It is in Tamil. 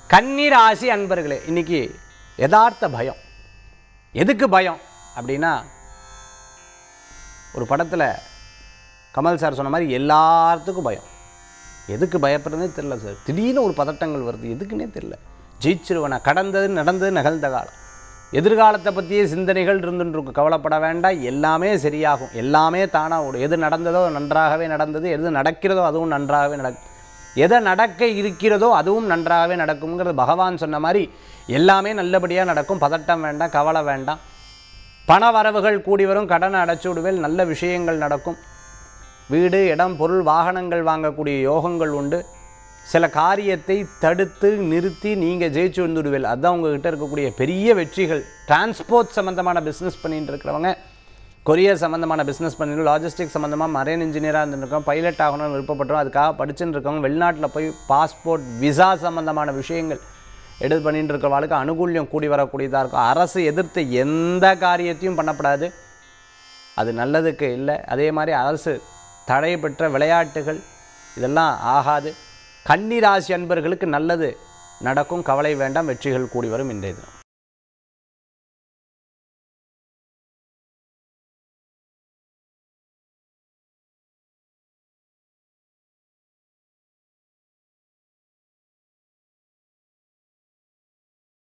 கன்னிராசி அன்பர்களே இன்னைக்கு யதார்த்த பயம் எதுக்கு பயம் அப்படின்னா ஒரு படத்தில் கமல் சார் சொன்ன மாதிரி எல்லாத்துக்கும் பயம் எதுக்கு பயப்படுறதே தெரில சார் திடீர்னு ஒரு பதட்டங்கள் வருது எதுக்குன்னே தெரில ஜெயிச்சிருவனா கடந்தது நடந்தது நிகழ்ந்த காலம் எதிர்காலத்தை பற்றியே சிந்தனைகள் இருந்துட்டு இருக்கும் கவலைப்பட வேண்டாம் எல்லாமே சரியாகும் எல்லாமே தானாக ஓடும் எது நடந்ததோ நன்றாகவே நடந்தது எது நடக்கிறதோ அதுவும் நன்றாகவே நடக்கும் எதை நடக்க இருக்கிறதோ அதுவும் நன்றாகவே நடக்குங்கிறது பகவான் சொன்ன மாதிரி எல்லாமே நல்லபடியாக நடக்கும் பதட்டம் வேண்டாம் கவலை வேண்டாம் பண வரவுகள் கூடி வரும் கடனை அடைச்சு விடுவேல் நல்ல விஷயங்கள் நடக்கும் வீடு இடம் பொருள் வாகனங்கள் வாங்கக்கூடிய யோகங்கள் உண்டு சில காரியத்தை தடுத்து நிறுத்தி நீங்கள் ஜெயிச்சு வந்துடுவேல் அதுதான் உங்ககிட்ட இருக்கக்கூடிய பெரிய வெற்றிகள் டிரான்ஸ்போர்ட் சம்மந்தமான பிஸ்னஸ் பண்ணிட்டு இருக்கிறவங்க கொரியர் சம்மந்தமான பிஸ்னஸ் பண்ணிட்டு லாஜிஸ்டிக் சம்மந்தமாக மரைன் இன்ஜினியராக இருந்துருக்கோம் பைலட் ஆகணும்னு விருப்பப்படுறோம் அதுக்காக படிச்சுட்டு இருக்கவங்க வெளிநாட்டில் போய் பாஸ்போர்ட் விசா சம்மந்தமான விஷயங்கள் எடுத்து பண்ணிட்டு இருக்கிறவங்களுக்கு அனுகூல்யம் கூடி வரக்கூடியதாக இருக்கும் அரசு எதிர்த்து எந்த காரியத்தையும் பண்ணப்படாது அது நல்லதுக்கு இல்லை அதே மாதிரி அரசு தடை பெற்ற விளையாட்டுகள் இதெல்லாம் ஆகாது கன்னிராசி அன்பர்களுக்கு நல்லது நடக்கும் கவலை வேண்டாம் வெற்றிகள் கூடி வரும் இன்றைய தினம்